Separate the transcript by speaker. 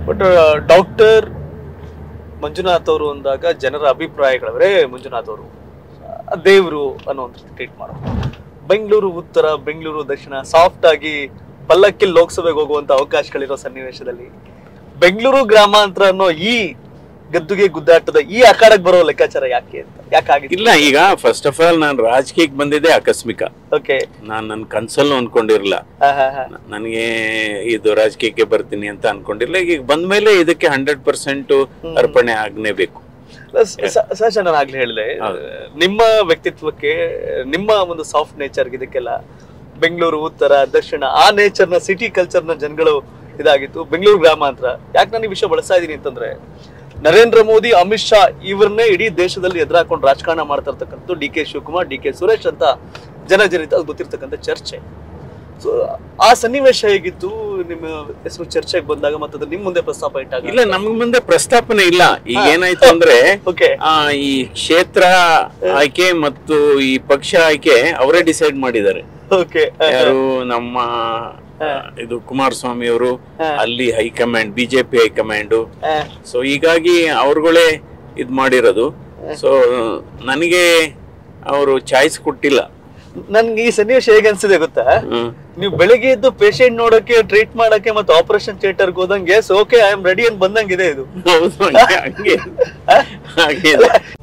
Speaker 1: But doctor Manjunath ಅವರು ಅಂದಾಗ ಜನರ ಅಭಿಪ್ರಾಯಗಳವರೇ ಮಂಜುನಾಥ್ ಅವರು ದೇವರು ಅನ್ನುವಂಥ ಟ್ರೀಟ್ ಮಾಡೋದು ಬೆಂಗಳೂರು ಉತ್ತರ ಬೆಂಗಳೂರು ದಕ್ಷಿಣ ಸಾಫ್ಟ್ ಆಗಿ ಪಲ್ಲಕ್ಕಿ ಲೋಕಸಭೆಗೆ ಹೋಗುವಂತ ಅವಕಾಶಗಳಿರೋ ಸನ್ನಿವೇಶದಲ್ಲಿ ಬೆಂಗಳೂರು ಗ್ರಾಮಾಂತರ ಅನ್ನೋ ಈ ಗದ್ದುಗೆ ಗುದ್ದಾಟದ ಈ ಅಖಾಡಕ್ಕೆ ಬರೋ ಲೆಕ್ಕಾಚಾರ ಯಾಕೆ ಅಂತ ಯಾಕಾಗಿಲ್ಲ
Speaker 2: ಇಲ್ಲ ಈಗ ಫಸ್ಟ್ ಆಫ್ ಆಲ್ ನಾನು ರಾಜಕೀಯಕ್ಕೆ ಬಂದಿದ್ದೆ ಆಕಸ್ಮಿಕ
Speaker 1: ಓಕೆ
Speaker 2: ನಾನು ನನ್ನ ಕನ್ಸಲ್ಲೂ ಅನ್ಕೊಂಡಿರ್ಲಿಲ್ಲ ನನಗೆ ಇದು ರಾಜಕೀಯಕ್ಕೆ ಬರ್ತೀನಿ ಅಂತ ಅನ್ಕೊಂಡಿರ್ಲಿಲ್ಲ ಈಗ ಬಂದ್ಮೇಲೆ ಇದಕ್ಕೆ ಹಂಡ್ರೆಡ್ ಪರ್ಸೆಂಟ್ ಅರ್ಪಣೆ ಆಗ್ನೇಬೇಕು
Speaker 1: ಸಹಜ ನಾನು ಆಗ್ಲೇ ಹೇಳಿದೆ
Speaker 2: ಹೌದು.
Speaker 1: ನಿಮ್ಮ ವ್ಯಕ್ತಿತ್ವಕ್ಕೆ ನಿಮ್ಮ ಒಂದು ಸಾಫ್ಟ್ ನೇಚರ್ ಇದಕ್ಕೆಲ್ಲ ಬೆಂಗಳೂರು ಉತ್ತರ ದಕ್ಷಿಣ ಆ ನೇಚರ್ ನ ಸಿಟಿ ಕಲ್ಚರ್ ನ ಜನಗಳು ಇದಾಗಿತ್ತು ಬೆಂಗಳೂರು ಗ್ರಾಮಾಂತರ ಯಾಕೆ ನಾನು ಈ ವಿಷಯ ಬಳಸ್ತಾ ಇದೀನಿ ಅಂತಂದ್ರೆ ನರೇಂದ್ರ ಮೋದಿ ಅಮಿತ್ ಶಾ ಇವ್ರನ್ನೇ ಇಡೀ ದೇಶದಲ್ಲಿ ಎದುರಾಕೊಂಡು ರಾಜಕಾರಣ ಮಾಡ್ತಾ ಇರ್ತಕ್ಕಂಥ D K Shivakumar D K Suresh ಅಂತ ಜನಜನಿತ ಅದು ಗೊತ್ತಿರ್ತಕ್ಕಂಥ ಚರ್ಚೆ ಸೊ ಆ ಸನ್ನಿವೇಶ ಹೇಗಿತ್ತು ನಿಮ್ಮ ಹೆಸರು ಚರ್ಚೆಗೆ ಬಂದಾಗ ಮತ್ತೆ ಅದು ನಿಮ್ ಮುಂದೆ ಪ್ರಸ್ತಾಪ ಇಟ್ಟಾಗ
Speaker 2: ಇಲ್ಲ ನಮ್ಗ್ ಮುಂದೆ ಪ್ರಸ್ತಾಪನೆ ಇಲ್ಲ ಈಗ ಏನಾಯ್ತು ಅಂದ್ರೆ
Speaker 1: ಓಕೆ
Speaker 2: ಆ ಈ ಕ್ಷೇತ್ರ ಆಯ್ಕೆ ಮತ್ತು ಈ ಪಕ್ಷ ಆಯ್ಕೆ ಅವರೇ ಡಿಸೈಡ್ ಮಾಡಿದ್ದಾರೆ
Speaker 1: ಓಕೆ
Speaker 2: ಯಾರು ನಮ್ಮ ಆ, ಇದು ಕುಮಾರಸ್ವಾಮಿ ಅವರು ಅಲ್ಲಿ ಹೈಕಮಾಂಡ್ ಬಿಜೆಪಿ ಹೈಕಮಾಂಡ್ ಸೊ ಹೀಗಾಗಿ ಅವ್ರುಗಳೇ ಇದ್ ಮಾಡಿರೋದು ಸೊ ನನಗೆ ಅವರು ಚಾಯ್ಸ್ ಕೊಟ್ಟಿಲ್ಲ
Speaker 1: ನನ್ಗೆ ಈ ಸನ್ನಿವೇಶ ಹೇಗೆ ಅನ್ಸಿದೆ ಗೊತ್ತಾ
Speaker 2: ಹ್ಮ್.
Speaker 1: ನೀವು ಬೆಳಿಗ್ಗೆ ಎದ್ದು ಪೇಷಂಟ್ ನೋಡಕ್ಕೆ ಟ್ರೀಟ್ ಮಾಡಕ್ಕೆ ಮತ್ತೆ ಆಪರೇಷನ್ ಥಿಯೇಟರ್ಗೆ ಹೋದಂಗೆ ಓಕೆ ಐ ಆಮ್ ರೆಡಿ ಅಂತ ಬಂದಂಗಿದೆ ಇದು
Speaker 2: ಹೌದು ಹಂಗೆ ಹಂಗೆ ಹಾಗೆ ಇದೆ.